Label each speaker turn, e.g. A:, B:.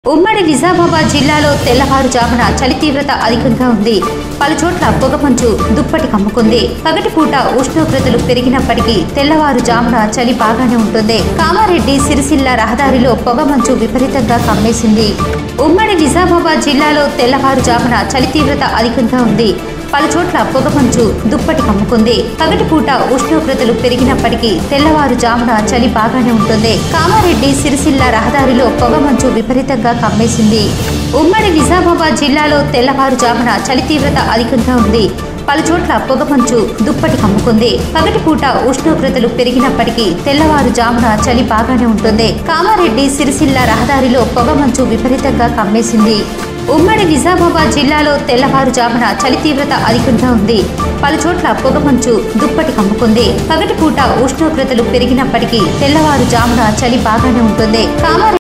A: ఉమ్మడి నిజామాబాద్ జిల్లాలో తెల్లవారుజామున చలి తీవ్రత అధికంగా ఉంది పలు చోట్ల పొగమంచు దుప్పటి కమ్ముకుంది పగటిపూట ఉష్ణోగ్రతలు పెరిగినప్పటికీ తెల్లవారుజామున చలి బాగానే ఉంటుంది కామారెడ్డి సిరిసిల్ల రహదారిలో పొగమంచు విపరీతంగా కమ్మేసింది ఉమ్మడి నిజామాబాద్ జిల్లాలో తెల్లవారుజామున చలి తీవ్రత అధికంగా ఉంది పలు చోట్ల పొగమంచు దుప్పటి కమ్ముకుంది పగటిపూట ఉష్ణోగ్రతలు పెరిగినప్పటికీ తెల్లవారుజామున చలి బాగానే ఉంటుంది కామారెడ్డి సిరిసిల్ల రహదారిలో పొగమంచు విపరీతంగా కమ్మేసింది ఉమ్మడి నిజామాబాద్ జిల్లాలో తెల్లవారుజామున చలి తీవ్రత అధికంగా ఉంది పలు చోట్ల పొగమంచు దుప్పటి కమ్ముకుంది పగటిపూట ఉష్ణోగ్రతలు పెరిగినప్పటికీ తెల్లవారుజామున చలి బాగానే ఉంటుంది కామారెడ్డి సిరిసిల్ల రహదారిలో పొగమంచు విపరీతంగా కమ్మేసింది ఉమ్మడి నిజామాబాద్ జిల్లాలో తెల్లవారుజామున చలి తీవ్రత అధికంగా ఉంది పలు చోట్ల పొగమంచు దుప్పటి కమ్ముకుంది పగటిపూట ఉష్ణోగ్రతలు పెరిగినప్పటికీ తెల్లవారుజామున చలి బాగానే ఉంటుంది కామారెడ్డి